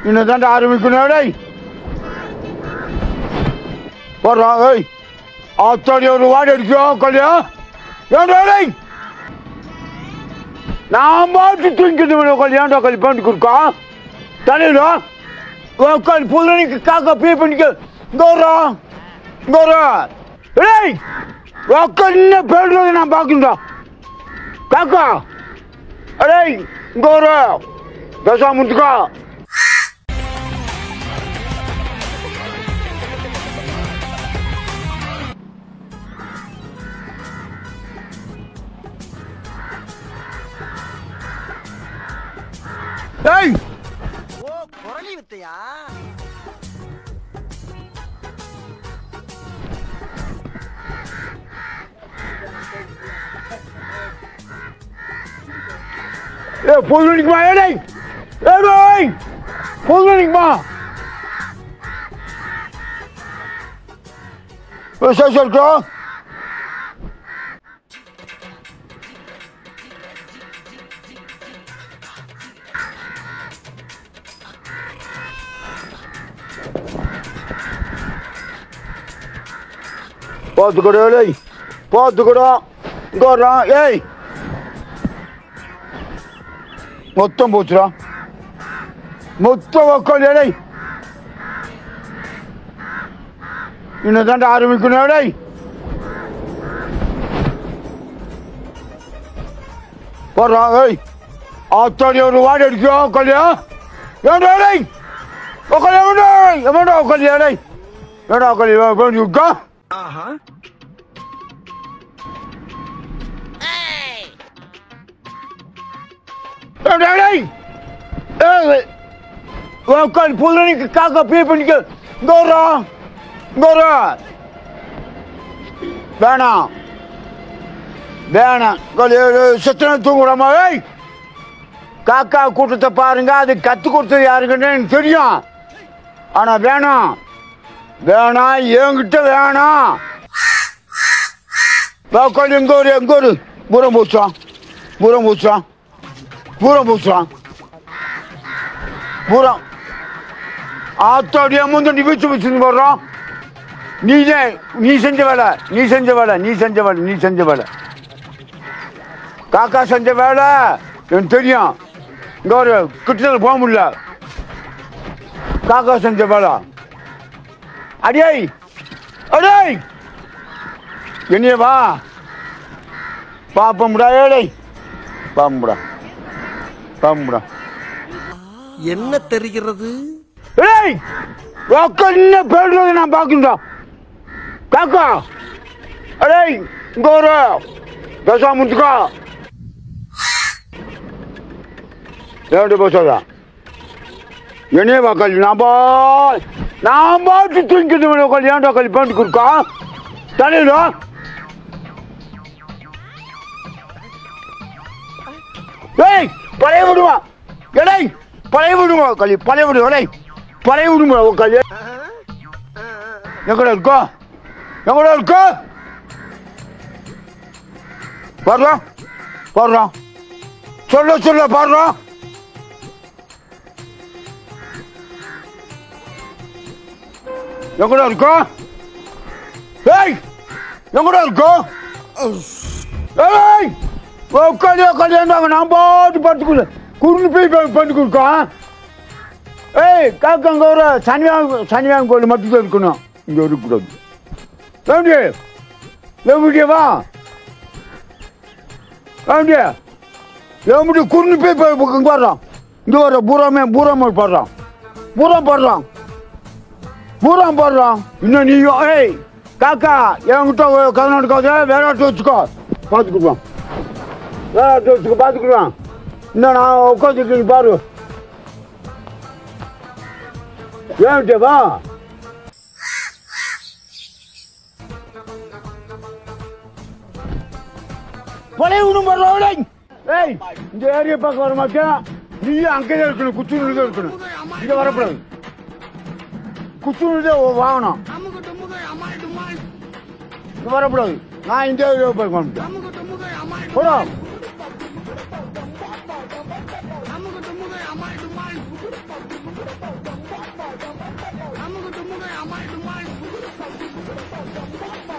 இன்னும் தாண்டா ஆரம்பிக்கணும் டேய் போடுறா ஏய் ஆத்தாடி ஒரு வாடி அடிக்கும் கல்யா ஏன்டா டேய் நான் பாட்டு தூங்கிட்டு கல்யாண்டா கல்வி பண்ணி கொடுக்கா தலையிடா உக்கால் புல்லனிக்கு காக்கா பே பண்ணிக்க கோரா கோரா ஏய் உக்கால் என்ன பேடுறது நான் பார்க்கண்டா காக்கா ஏய் கோரா பேசாம முத்துக்கா ஏய் ஓ குரலி வித்தையா ஏ புல்லனிக்குமா ஏடை ஏடை புல்லனிக்குமா சரி சொல்லிட்டோம் பார்த்துக்கூட ஏய் பார்த்துக்கூடா இங்கே வர்றான் ஏய் மொத்தம் போச்சுடா மொத்தம் உக்கால் ஏடை இன்னும் தாண்டா ஆரம்பிக்கணும் ஏடை போடுறா ஏய் ஆத்தாடி ஒரு வாடி அடிக்கும் கல்யா ஏண்டா ஏடை உக்கால் எவன்டா எவன்டா உக்கால் ஏடை ஏடா உக்கால் வேண்டி உட்கா ஏண்டா ஏடை ஏய் உக்கால் புல்லனிக்கு காக்கா பே பண்ணிக்க கோரா கோரா வேணாம் வேணாம் சத்தனை தூங்குறமா ஏய் காக்கா கூட்டத்தை பாருங்க அது கத்து கொடுத்தது யாருக்குன்னு எனக்கு தெரியும் ஆனா வேணாம் வேணாம் என்கிட்ட வேணாம் உட்காந்து எங்க ஒரு எங்க ஒரு பூரம் பூச்சான் பூரம் பூச்சான் பூரம் பூச்சான் பூரம் ஆத்தாடியா முந்தண்டி வீச்சு வச்சுன்னு போடுறோம் நீதே நீ செஞ்ச வேலை நீ செஞ்ச வேலை நீ செஞ்ச வேலை நீ செஞ்ச வேலை காக்கா செஞ்ச வேலை எனக்கு தெரியும் இங்க ஒரு கிட்டத்தில் போக முடியல காக்கா செஞ்ச வேலை அடியை அடியை என்னைய வா பாப்பமுடா ஏழை பாம்புடா பாம்புடா என்ன தெரிகிறது ஏய் ஒக்க என்ன பேடுறது நான் பார்க்கண்டா காக்கா அடேய் இங்க ஒரு பேசாம முத்துக்கா ஏன்ட்டு பேசாதா என்னையே வாக்காளி நான் பா நான் பாட்டு தூங்கிட்டு உட்காந்து ஏன்டா களி பண்ணி கொடுக்கா தலையிடா ஏய் பழைய விடுவான் எடை பழைய விடுங்க களி பழைய விடுங்க எடை பழைய விடுங்க உட்காந்து எங்கடா இருக்கோ எங்கடா இருக்கோ பாடுறோம் பாடுறோம் சொல்ல சொல்ல பாடுறோம் எங்கடா இருக்கோ ஏய் எங்கடா இருக்கோ ஏய் உட்காந்து உட்காந்து நான் பாட்டு பார்த்துக்குள்ள குறுந்து போய் ப- பண்ணி கொடுக்கோம் ஏய் காக்கா அங்கே ஒரு சனிவாங்க சனிவாங்க கோயில் மட்டும் தான் இருக்கணும் இங்கே இருக்கக்கூடாது வேண்டி வேண்டிய வா வேண்டிய வேண்டிய குறுந்து போய் ப- ப- இங்கே வர்றான் இங்கே வர பூராமே பூராமே பாடுறான் பூரம் பாடுறான் பூரம் பாடுறான் இன்னும் நீயும் ஏய் காக்கா என்கிட்ட கதை எடுக்காத வேற ஆட்டு வச்சுக்கோ பார்த்துக்குவான் வேற ஆட்டு வச்சுக்கோ பார்த்துக்குவான் இன்னும் நான் உட்காந்துருக்கேன் பாரு ஏன்ட்டே வா பழைய விடும் பாரு ஏய் இந்த ஏரியா பார்க்க வர மாட்டேன் நீயும் அங்கேயே இருக்கணும் குச்சூரில் தான் இருக்கணும் இங்க வரக்கூடாது குச்சூரில் தான் வாங்கணும் இங்க வரக்கூடாது நான் இந்த ஏரியா பார்க்க மாட்டேன் போடா அம்மா அம்மா